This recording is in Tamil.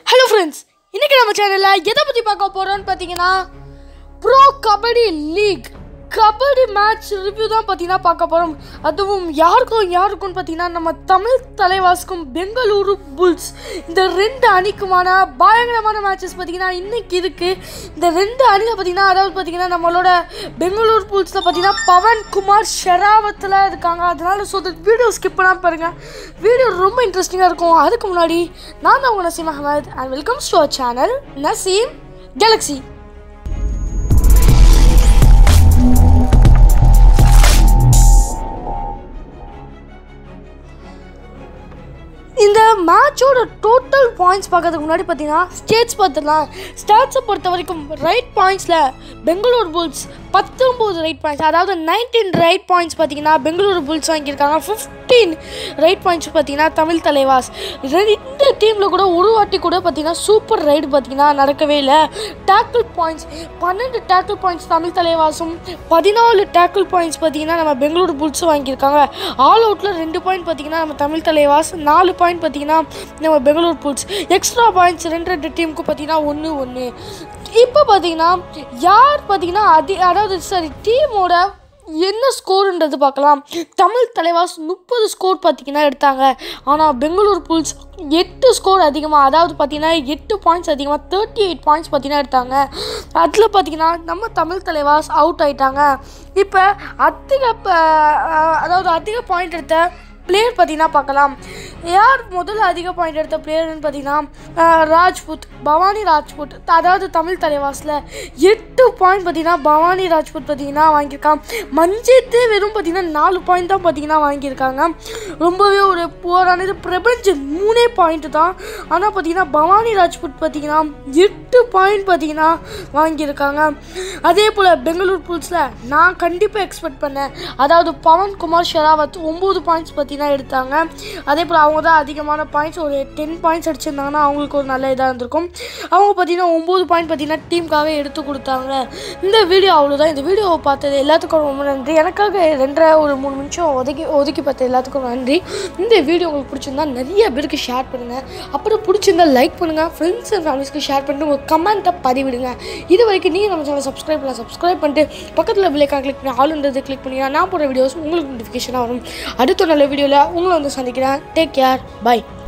ஹலோ ஃப்ரெண்ட்ஸ் இன்னைக்கு நம்ம சேனலில் எதை பற்றி பார்க்க போகிறோம்னு பார்த்தீங்கன்னா bro kabaddi league kabaddi match review தான் பார்த்தீங்கன்னா பார்க்க போகிறோம் அதுவும் யாருக்கும் யாருக்கும் பார்த்தீங்கன்னா நம்ம தமிழ் தலைவாசுக்கும் பெங்களூரு புல்ஸ் இந்த ரெண்டு அணிக்குமான பயங்கரமான மேட்சஸ் பார்த்தீங்கன்னா இன்னைக்கு இருக்குது இந்த ரெண்டு அணியில் பார்த்தீங்கன்னா அதாவது பார்த்தீங்கன்னா நம்மளோட பெங்களூர் புல்ஸில் பார்த்தீங்கன்னா பவன் குமார் ஷெராவத்தில் இருக்காங்க அதனால ஸோ வீடியோ ஸ்கிப் பண்ணாமல் பாருங்கள் வீடியோ ரொம்ப இன்ட்ரெஸ்டிங்காக இருக்கும் அதுக்கு முன்னாடி நான் தான் உங்கள் Naseem Ahmed and welcome to our channel Naseem galaxy இந்த மேட்சோட டோட்டல் பாயிண்ட்ஸ் பார்க்கறதுக்கு முன்னாடி பார்த்தீங்கன்னா ஸ்டேட்ஸ் பார்த்துடலாம் ஸ்டாட்ஸை பொறுத்த வரைக்கும் ரைட் பாயிண்ட்ஸில் பெங்களூர் புல்ஸ் பத்தொம்போது ரைட் பாயிண்ட்ஸ் அதாவது நைன்டீன் ரைட் பாயிண்ட்ஸ் பார்த்தீங்கன்னா பெங்களூர் புல்ஸ் வாங்கியிருக்காங்க ஃபிஃப்டீன் ரைட் பாயிண்ட்ஸ் பார்த்தீங்கன்னா தமிழ் தலைவாஸ் ரெண்டு டீமில் கூட ஒரு வாட்டி கூட பார்த்தீங்கன்னா சூப்பர் ரைடு பார்த்தீங்கன்னா நடக்கவே இல்லை டேக்கிள் பாயிண்ட்ஸ் பன்னெண்டு டேக்கிள் பாயிண்ட்ஸ் தமிழ் தலைவாசும் பதினாலு டேக்கிள் பாயிண்ட்ஸ் பார்த்தீங்கன்னா நம்ம பெங்களூர் புல்ஸும் வாங்கியிருக்காங்க ஆல் அவுட்டில் ரெண்டு பாயிண்ட் பார்த்தீங்கன்னா நம்ம தமிழ் தலைவாஸ் நாலு பாயிண்ட் பார்த்தீங்கன்னா நம்ம பெங்களூர் புல்ஸ் எக்ஸ்ட்ரா பாயிண்ட்ஸ் ரெண்டு ரெண்டு டீமுக்கும் பார்த்தீங்கன்னா ஒன்று ஒன்று இப்போ பார்த்தீங்கன்னா யார் பார்த்தீங்கன்னா அதி அதாவது சரி டீமோட என்ன ஸ்கோருன்றது பார்க்கலாம் தமிழ் தலைவாஸ் முப்பது ஸ்கோர் பார்த்தீங்கன்னா எடுத்தாங்க ஆனால் பெங்களூர் புல்ஸ் எட்டு ஸ்கோர் அதிகமாக அதாவது பார்த்தீங்கன்னா எட்டு பாயிண்ட்ஸ் அதிகமாக தேர்ட்டி எயிட் பாயிண்ட்ஸ் பார்த்தீங்கன்னா எடுத்தாங்க அதில் பார்த்தீங்கன்னா நம்ம தமிழ் தலைவாஸ் அவுட் ஆயிட்டாங்க இப்போ அதிக ப- அதாவது அதிக பாயிண்ட் எடுத்த பிளேயர் பார்த்தீங்கன்னா பார்க்கலாம் யார் முதல்ல அதிக பாயிண்ட் எடுத்த பிளேயர்னு பார்த்தீங்கன்னா அஹ், ராஜ்புத் பவானி ராஜ்புத் அதாவது தமிழ் தலைவாஸில் எட்டு பாயிண்ட் பார்த்தீங்கன்னா பவானி ராஜ்புத் பார்த்தீங்கன்னா வாங்கியிருக்கான் மஞ்சித்தே வெறும் பார்த்தீங்கன்னா நாலு பாயிண்ட் தான் பார்த்தீங்கன்னா வாங்கியிருக்காங்க ரொம்பவே ஒரு புவரானது பிரபஞ்சன் மூணே பாயிண்ட் தான் ஆனால் பார்த்தீங்கன்னா பவானி ராஜ்புத் பார்த்தீங்கன்னா எட்டு பாயிண்ட் பார்த்தீங்கன்னா வாங்கியிருக்காங்க அதே போல் பெங்களூர் புல்ஸில் நான் கண்டிப்பாக எக்ஸ்பெக்ட் பண்ணேன் அதாவது பவன் குமார் ஷெராவத் ஒம்பது பாயிண்ட்ஸ் பார்த்தீங்கன்னா எடுத்தாங்க அதே போல் அவங்க தான் அதிகமான பாயிண்ட்ஸ் ஒரு டென் பாயிண்ட்ஸ் அடிச்சிருந்தாங்கன்னா அவங்களுக்கு ஒரு நல்ல இதாக இருந்திருக்கும் அவங்க பார்த்தீங்கன்னா ஒம்பது பாயிண்ட் பார்த்தீங்கன்னா டீமுக்காக எடுத்து கொடுத்தாங்க இந்த வீடியோ அவ்வளோதான் இந்த வீடியோவை பார்த்தது எல்லாத்துக்கும் ரொம்ப நன்றி எனக்காக ரெண்டரை ஒரு மூணு நிமிஷம் ஒதுக்கி ஒதுக்கி பார்த்த எல்லாத்துக்கும் நன்றி இந்த வீடியோ உங்களுக்கு பிடிச்சிருந்தா நிறைய பேருக்கு ஷேர் பண்ணுங்கள் அப்புறம் பிடிச்சிருந்தா லைக் பண்ணுங்கள் ஃப்ரெண்ட்ஸ் அண்ட் ஃபேமிலிஸ்க்கு ஷேர் பண்ணிட்டு உங்கள் கமெண்ட்டை பதிவிடுங்க இது வரைக்கும் நீங்கள் நம்ம சேனல் சப்ஸ்கிரைப் பண்ணலாம் சப்ஸ்கிரைப் பண்ணிட்டு பக்கத்தில் பிள்ளைக்காக கிளிக் பண்ணி ஆளுன்றது கிளிக் பண்ணிங்கன்னா நான் போடுற வீடியோஸ் உங்களுக்கு நோட்டிஃபிகேஷனாக வரும் அடுத்த நல்ல வீடியோவில் உங்களை வந்து சந்திக்கிறேன் டேக் கேர் பை